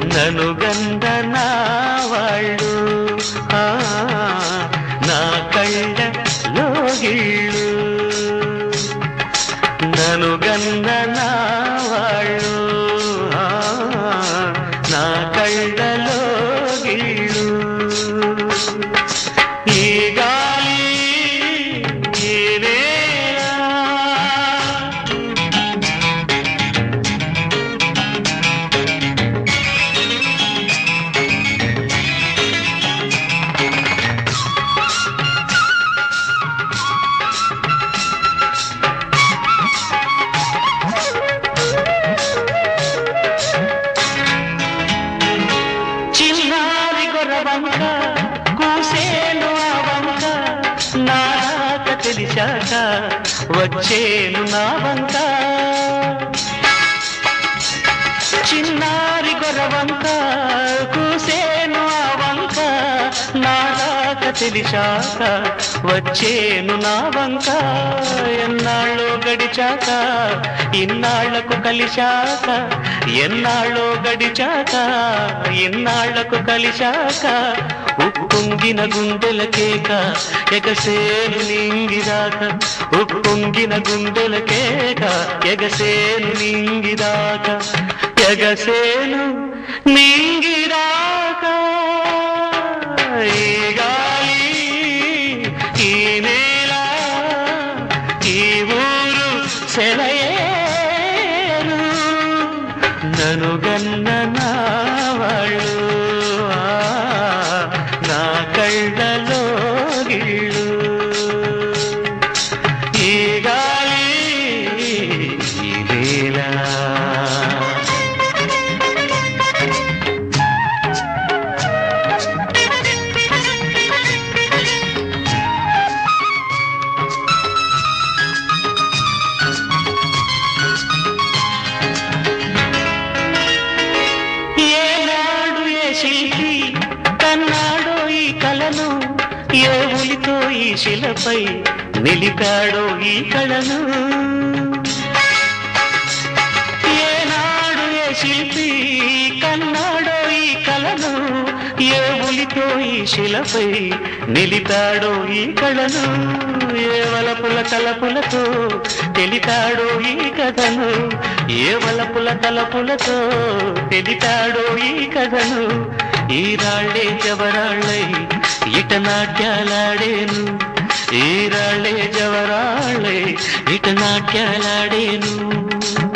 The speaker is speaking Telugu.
నను గంద నా వాళ్ళు ఆ, నా కళ్ళ లోగిళ్ళు నను గంద నా వాళ్ళు ఆ, నా కళ్ళ లోగిళ్ళు ఈ గాలి ఈ నేల చిన్నారి గొర్రవంక కూసేను ఆ వంక నాక తెలిసాక వచ్చేను నా వంక చిన్నారి గొర్రవంక కూసేను ఆ వంక నాక తెలిసాక వచ్చేను నా వంక ఎన్నాళ్ళు గడిచాక ఇన్నాళ్లకు కలిశాక ఎన్నాళ్ళో గడిచాక ఇన్నాళ్లకు కలిశాక ఉప్పొంగిన గుండెల కేక ఎగసేను నింగిదాక ఉప్పొంగిన గుండెల కేక ఎగసేను నింగిదాక ఎగసేను నింగిదాక ఈ గాలి ఈ నేల ఈ ఊరు సెలయేరు నను గన్న నా వాళ్ళు ఆ, నా కళ్ళలో గిళ్ళు ఈ గాలి ఈ నేల ఏనాడు ఏ శిల్పి కన్నాడో ఈ కలను ఏ ఉలితో ఈ శిలపై నిలిపాడో ఈ కళను ఏనాడు ఏ శిల్పి కన్నాడో ఈ కళను ఏ ఉలితో ఈ శిలపై నిలిపాడో ఈ కళను ఏ వలపుల తలపులతో తెలిపాడో ఈ కథను ఏ వలపుల తలపులతో తెలిపాడో ఈ కథను ఈ రాళ్ళే జవరాళ్ళై ఇట నాట్యాలాడేను ఈ రాళ్ళే జవరాళ్ళై ఇట నాట్యాలాడేను